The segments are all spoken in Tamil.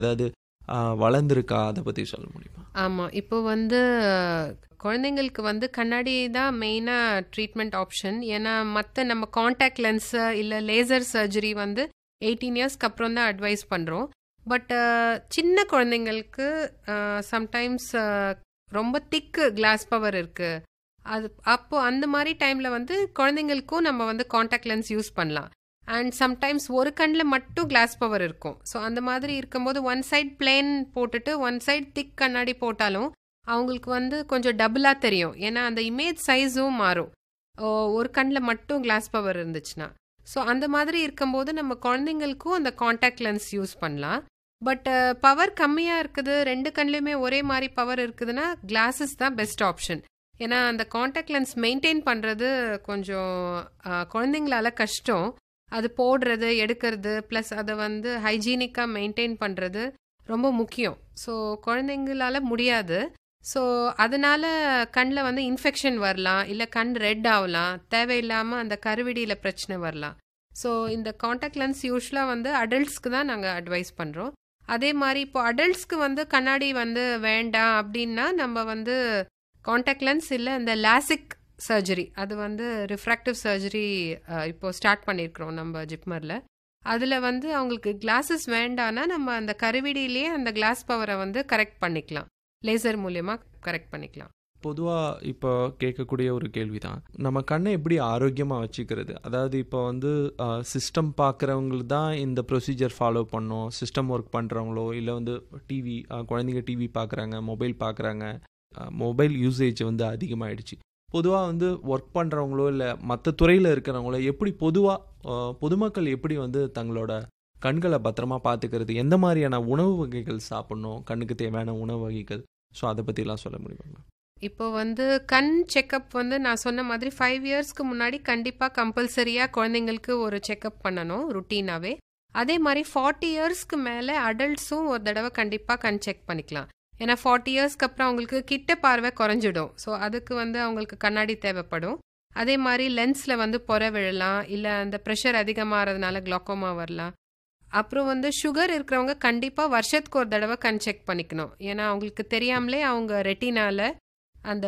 அதாவது ஆ, வளர்ந்திருக்கா அதை பற்றி சொல்ல முடியுமா ஆமா. இப்போ வந்து குழந்தைங்களுக்கு வந்து கண்ணாடி தான் மெயினா ட்ரீட்மெண்ட் ஆப்ஷன். ஏன்னா மத்த நம்ம கான்டாக்ட் லென்ஸ் இல்ல லேசர் சர்ஜரி வந்து 18 இயர்ஸ்க்கு அப்புறம் தான் அட்வைஸ் பண்றோம். பட் சின்ன குழந்தைங்களுக்கு சம்டைம்ஸ் ரொம்ப திக் கிளாஸ் பவர் இருக்கு. அது அப்போ அந்த மாதிரி டைம்ல வந்து குழந்தைங்களுக்கும் நம்ம வந்து கான்டாக்ட் லென்ஸ் யூஸ் பண்ணலாம். அண்ட் சம்டைம்ஸ் ஒரு கண்ணில் மட்டும் கிளாஸ் பவர் இருக்கும். ஸோ அந்த மாதிரி இருக்கும்போது ஒன் சைட் பிளேன் போட்டுட்டு ஒன் சைட் திக் கண்ணாடி போட்டாலும் அவங்களுக்கு வந்து கொஞ்சம் டபுளாக தெரியும். ஏன்னா அந்த இமேஜ் சைஸும் மாறும். ஓ, ஒரு கண்ணில் மட்டும் கிளாஸ் பவர் இருந்துச்சுன்னா. ஸோ அந்த மாதிரி இருக்கும்போது நம்ம குழந்தைங்களுக்கும் அந்த கான்டாக்ட் லென்ஸ் யூஸ் பண்ணலாம். பட் பவர் கம்மியாக இருக்குது ரெண்டு கண்ணுலையுமே ஒரே மாதிரி பவர் இருக்குதுன்னா கிளாஸஸ் தான் பெஸ்ட் ஆப்ஷன். ஏன்னா அந்த கான்டாக்ட் லென்ஸ் மெயின்டைன் பண்ணுறது கொஞ்சம் அஹ், குழந்தைங்களால கஷ்டம். அது போடுறது எடுக்கிறது ப்ளஸ் அதை வந்து ஹைஜீனிக்காக மெயின்டைன் பண்ணுறது ரொம்ப முக்கியம். ஸோ குழந்தைங்களால முடியாது. ஸோ அதனால கண்ணில் வந்து இன்ஃபெக்ஷன் வரலாம் இல்லை கண் ரெட் ஆகலாம் தேவையில்லாமல் அந்த கருவிடியில் பிரச்சனை வரலாம். ஸோ இந்த கான்டாக்ட் லென்ஸ் யூஸ்வலாக வந்து அடல்ட்ஸ்க்கு தான் நாங்கள் அட்வைஸ் பண்ணுறோம். அதே மாதிரி இப்போ அடல்ட்ஸ்க்கு வந்து கண்ணாடி வந்து வேண்டாம் அப்படின்னா நம்ம வந்து கான்டாக்ட் லென்ஸ் இல்லை இந்த லாசிக் சர்ஜரி அது வந்து ரிஃப்ராக்டிவ் சர்ஜரி இப்போ ஸ்டார்ட் பண்ணியிருக்கிறோம் நம்ம ஜிப்மரில் அதில் வந்து அவங்களுக்கு கிளாஸஸ் வேண்டான்னா நம்ம அந்த கருவிடியிலேயே அந்த கிளாஸ் பவரை வந்து கரெக்ட் பண்ணிக்கலாம் லேசர் மூலயமா கரெக்ட் பண்ணிக்கலாம் பொதுவாக இப்போ கேட்கக்கூடிய ஒரு கேள்வி தான் நம்ம கண்ணை எப்படி ஆரோக்கியமாக வச்சுக்கிறது அதாவது இப்போ வந்து சிஸ்டம் பார்க்குறவங்களுக்கு தான் இந்த ப்ரொசீஜர் ஃபாலோ பண்ணோம் சிஸ்டம் ஒர்க் பண்ணுறவங்களோ இல்லை வந்து டிவி குழந்தைங்க டிவி பார்க்குறாங்க மொபைல் பார்க்குறாங்க மொபைல் யூசேஜ் வந்து அதிகமாகிடுச்சு பொதுவாக வந்து ஒர்க் பண்ணுறவங்களோ இல்லை மற்ற துறையில் இருக்கிறவங்களோ எப்படி பொதுவாக பொதுமக்கள் எப்படி வந்து தங்களோட கண்களை பத்திரமா பார்த்துக்கிறது எந்த மாதிரியான உணவு வகைகள் சாப்பிடணும் கண்ணுக்கு தேவையான உணவு வகைகள் ஸோ அதை பற்றிலாம் சொல்ல முடியுமா இப்போ வந்து கண் செக்கப் வந்து நான் சொன்ன மாதிரி ஃபைவ் இயர்ஸ்க்கு முன்னாடி கண்டிப்பாக கம்பல்சரியாக குழந்தைங்களுக்கு ஒரு செக்கப் பண்ணணும் ருட்டீனாகவே அதே மாதிரி ஃபார்ட்டி இயர்ஸ்க்கு மேலே அடல்ட்ஸும் ஒரு தடவை கண்டிப்பாக கண் செக் பண்ணிக்கலாம் ஏன்னா ஃபார்ட்டி இயர்ஸ்க்கு அப்புறம் அவங்களுக்கு கிட்ட பார்வை குறைஞ்சிடும் ஸோ அதுக்கு வந்து அவங்களுக்கு கண்ணாடி தேவைப்படும் அதே மாதிரி லென்ஸில் வந்து பொற விழலாம் இல்லை அந்த ப்ரெஷர் அதிகமாகிறதுனால குளோக்கோமா வரலாம் அப்புறம் வந்து சுகர் இருக்கிறவங்க கண்டிப்பாக வருஷத்துக்கு ஒரு தடவை கண் செக் பண்ணிக்கணும் ஏன்னா அவங்களுக்கு தெரியாமலே அவங்க ரெட்டினால அந்த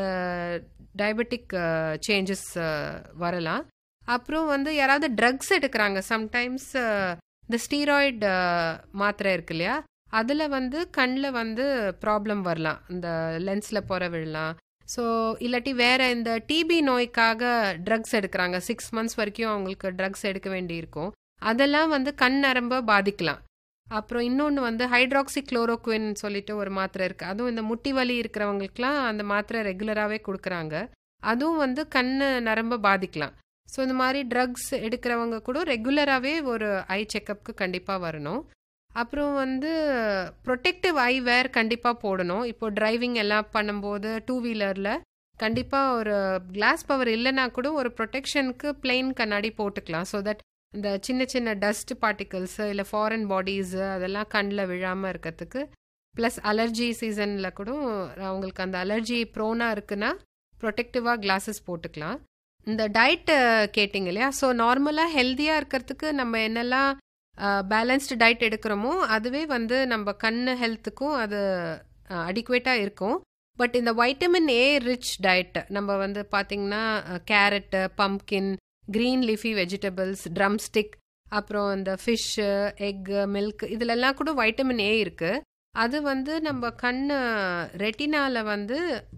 டயபெட்டிக் சேஞ்சஸ் வரலாம் அப்புறம் வந்து யாராவது ட்ரக்ஸ் எடுக்கிறாங்க சம்டைம்ஸ் இந்த ஸ்டீராய்டு மாத்திரை இருக்கு இல்லையா அதில் வந்து கண்ணில் வந்து ப்ராப்ளம் வரலாம் இந்த லென்ஸில் பொற விழலாம் ஸோ இல்லாட்டி வேற இந்த டிபி நோய்க்காக ட்ரக்ஸ் எடுக்கிறாங்க சிக்ஸ் மந்த்ஸ் வரைக்கும் அவங்களுக்கு ட்ரக்ஸ் எடுக்க வேண்டியிருக்கும் அதெல்லாம் வந்து கண் நரம்ப பாதிக்கலாம் அப்புறம் இன்னொன்று வந்து ஹைட்ராக்சி குளோரோக்வின் சொல்லிட்டு ஒரு மாத்திரை இருக்குது அதுவும் இந்த முட்டி வலி இருக்கிறவங்களுக்குலாம் அந்த மாத்திரை ரெகுலராகவே கொடுக்குறாங்க அதுவும் வந்து கண் நரம்ப பாதிக்கலாம் ஸோ இந்த மாதிரி ட்ரக்ஸ் எடுக்கிறவங்க கூட ரெகுலராகவே ஒரு ஐ செக்கப்புக்கு கண்டிப்பாக வரணும் அப்புறம் வந்து ப்ரொடெக்டிவ் ஐ வேர் கண்டிப்பாக போடணும் இப்போ டிரைவிங் எல்லாம் பண்ணும்போது டூ வீலரில் கண்டிப்பாக ஒரு கிளாஸ் பவர் இல்லைன்னா கூட ஒரு ப்ரொடெக்ஷனுக்கு பிளெயின் கண்ணாடி போட்டுக்கலாம் ஸோ தட் இந்த சின்ன சின்ன டஸ்ட் பார்ட்டிகல்ஸு இல்லை ஃபாரின் பாடிஸு அதெல்லாம் கண்ணில் விழாமல் இருக்கிறதுக்கு ப்ளஸ் அலர்ஜி சீசனில் கூட அவங்களுக்கு அந்த அலர்ஜி ப்ரோனாக இருக்குன்னா ப்ரொடெக்டிவாக கிளாஸஸ் போட்டுக்கலாம் இந்த டயட்டு கேட்டிங்க இல்லையா ஸோ நார்மலாக ஹெல்த்தியாக இருக்கிறதுக்கு நம்ம என்னெல்லாம் பேலன்ஸ்டு டயட் எடுக்கிறோமோ அதுவே வந்து நம்ம கண் ஹெல்த்துக்கும் அது அடிக்குவேட்டாக இருக்கும் பட் இந்த வைட்டமின் ஏ ரிச் டயட் நம்ம வந்து பார்த்திங்கன்னா carrot pumpkin green leafy vegetables drumstick அப்புறம் இந்த ஃபிஷ்ஷு எக்கு மில்க் இதிலெல்லாம் கூட வைட்டமின் ஏ இருக்குது அது வந்து நம்ம கண் ரெட்டினால வந்து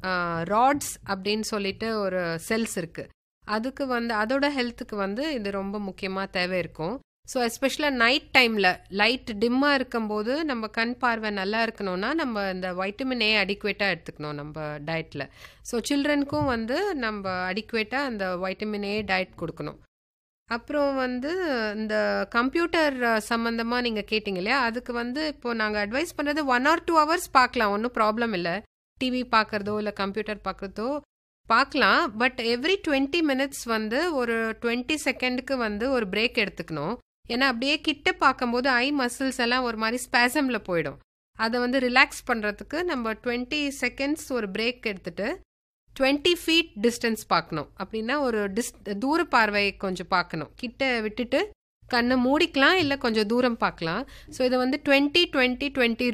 ராட்ஸ் அப்படின்னு சொல்லிட்டு ஒரு செல்ஸ் இருக்குது அதுக்கு வந்து அதோட ஹெல்த்துக்கு வந்து இது ரொம்ப முக்கியமாக தேவை இருக்கும் ஸோ எஸ்பெஷலாக நைட் டைமில் லைட் டிம்மாக இருக்கும்போது நம்ம கண் பார்வை நல்லா இருக்கணும்னா நம்ம இந்த வைட்டமின் ஏ அடிக்குவேட்டாக எடுத்துக்கணும் நம்ம டயட்டில் ஸோ சில்ட்ரனுக்கும் வந்து நம்ம அடிக்குவேட்டாக அந்த வைட்டமின் ஏ டயட் கொடுக்கணும் அப்புறம் வந்து இந்த கம்ப்யூட்டர் சம்மந்தமாக நீங்கள் கேட்டிங்க இல்லையா அதுக்கு வந்து இப்போது நாங்கள் அட்வைஸ் பண்ணுறது ஒன் ஆர் டூ ஹவர்ஸ் பார்க்கலாம் ஒன்றும் ப்ராப்ளம் இல்லை டிவி பார்க்குறதோ இல்லை கம்ப்யூட்டர் பார்க்குறதோ பார்க்கலாம் பட் எவ்ரி டுவெண்ட்டி மினிட்ஸ் வந்து ஒரு டுவெண்ட்டி செகண்டுக்கு வந்து ஒரு பிரேக் எடுத்துக்கணும் ஏன்னா அப்படியே கிட்ட பார்க்கும்போது ஐ மசில்ஸ் எல்லாம் ஒரு மாதிரி ஸ்பேசமில் போயிடும் அதை வந்து ரிலாக்ஸ் பண்ணுறதுக்கு நம்ம டுவெண்ட்டி செகண்ட்ஸ் ஒரு பிரேக் எடுத்துட்டு டுவெண்ட்டி ஃபீட் டிஸ்டன்ஸ் பார்க்கணும் அப்படின்னா ஒரு டிஸ் தூர பார்வை கொஞ்சம் பார்க்கணும் கிட்ட விட்டுட்டு கண்ணை மூடிக்கலாம் இல்லை கொஞ்சம் தூரம் பார்க்கலாம் ஸோ இதை வந்து டுவெண்ட்டி டுவெண்ட்டி டுவெண்ட்டி